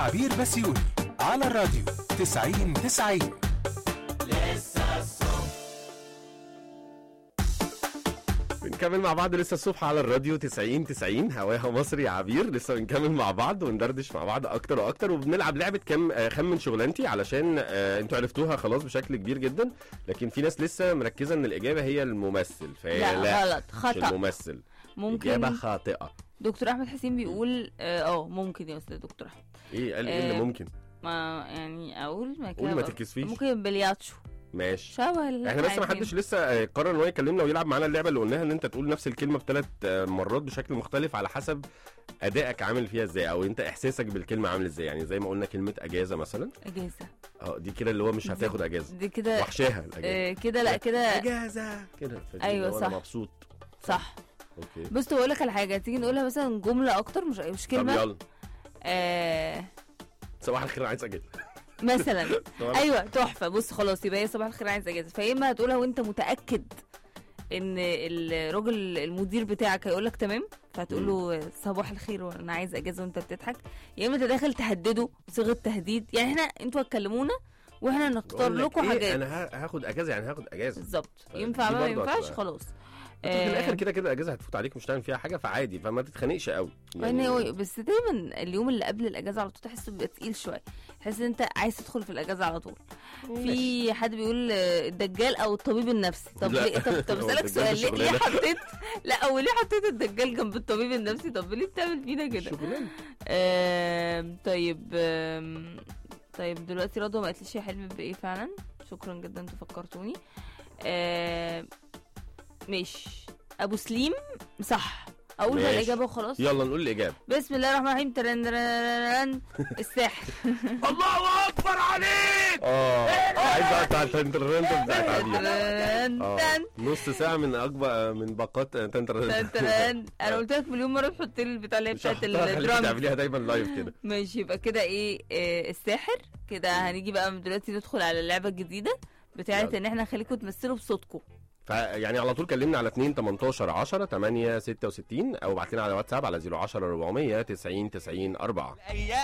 عبير بسيوني على الراديو 90 90 بنكمل مع بعض لسه الصبح على الراديو 90 90 هواها مصري عبير لسه بنكمل مع بعض وندردش مع بعض اكتر واكتر وبنلعب لعبه كم آه، خمن شغلانتي علشان آه، انتوا عرفتوها خلاص بشكل كبير جدا لكن في ناس لسه مركزه ان الاجابه هي الممثل فهي لا, لا غلط مش خطأ الممثل ممكن اجابه خاطئه دكتور احمد حسين بيقول اه آه، ممكن يا استاذ دكتور احمد ايه قال ايه اللي آه، ممكن ما يعني اقول ما قولي ما كده تتكسفيش ممكن بلياتشو ماشي شبه ال- احنا بس ما عادي. حدش لسه آه، قرر ان هو يكلمنا ويلعب معانا اللعبه اللي قلناها ان انت تقول نفس الكلمه بثلاث مرات بشكل مختلف على حسب ادائك عامل فيها ازاي او انت احساسك بالكلمه عامل ازاي يعني زي ما قلنا كلمه اجازه مثلا اجازه اه دي كده اللي هو مش هتاخد اجازه دي كده وحشاها الاجازه آه كده لا كده اجازه كده فدي أيوة اللي هو أنا صح. مبسوط صح اوكي بص بقول لك على حاجه تيجي نقولها مثلا جمله اكتر مش مش طب كلمه يلا آه صباح الخير أنا عايز اجازه مثلا صباح ايوه تحفه بص خلاص يبقى هي صباح الخير عايز اجازه فيا اما هتقولها وانت متاكد ان الراجل المدير بتاعك هيقول لك تمام فهتقول له صباح الخير وانا عايز اجازه وانت بتضحك يا اما انت داخل تهدده صيغه تهديد يعني احنا انتوا هتكلمونا واحنا نختار بقول لك لكم إيه، حاجات انا ها- هاخد اجازه يعني هاخد اجازه بالظبط فدي ينفع ما برضه ينفعش هتبقى- خلاص في الاخر كده كده الاجازه هتفوت عليك مش هتعمل فيها حاجه فعادي فما تتخانقش قوي يعني هو بس دايما اليوم اللي قبل الاجازه على طول تحسه بيبقى تقيل شويه تحس ان انت عايز تدخل في الاجازه على طول في حد بيقول آه، الدجال او الطبيب النفسي طب لا. ليه طب, طب هو اسالك الدجال سؤال مش ليه, ليه شغلانة. حطيت لا او ليه حطيت الدجال جنب الطبيب النفسي طب ليه بتعمل فينا كده شغلانه آم، طيب آم، طيب دلوقتي رضوى ما قالتليش يا حلمي بايه فعلا شكرا جدا انتوا فكرتوني آم، ماشي ابو سليم صح اقول بقى ماشي. الاجابه وخلاص يلا نقول الاجابه بسم الله الرحمن الرحيم ترن ترن الساحر الله اكبر عليك اه عايز اقطع التنترنت بتاعت عبير ترن اه تن نص ساعه من اكبر من باقات تن تنترنت ترن انا قلت لك مليون مره تحط لي البتاع اللي هي مش بتاعت هحطها خليكي الدرام تعمليها دايما لايف كده ماشي يبقى كده ايه آه، الساحر كده هنيجي بقى من دلوقتي ندخل على اللعبه الجديده بتاعت يلا. ان احنا نخليكم تمثلوا بصوتكم فيعني على طول كلمنا على 2 18 10 8 66 او ابعت لنا على واتساب على 010 400 90 90 4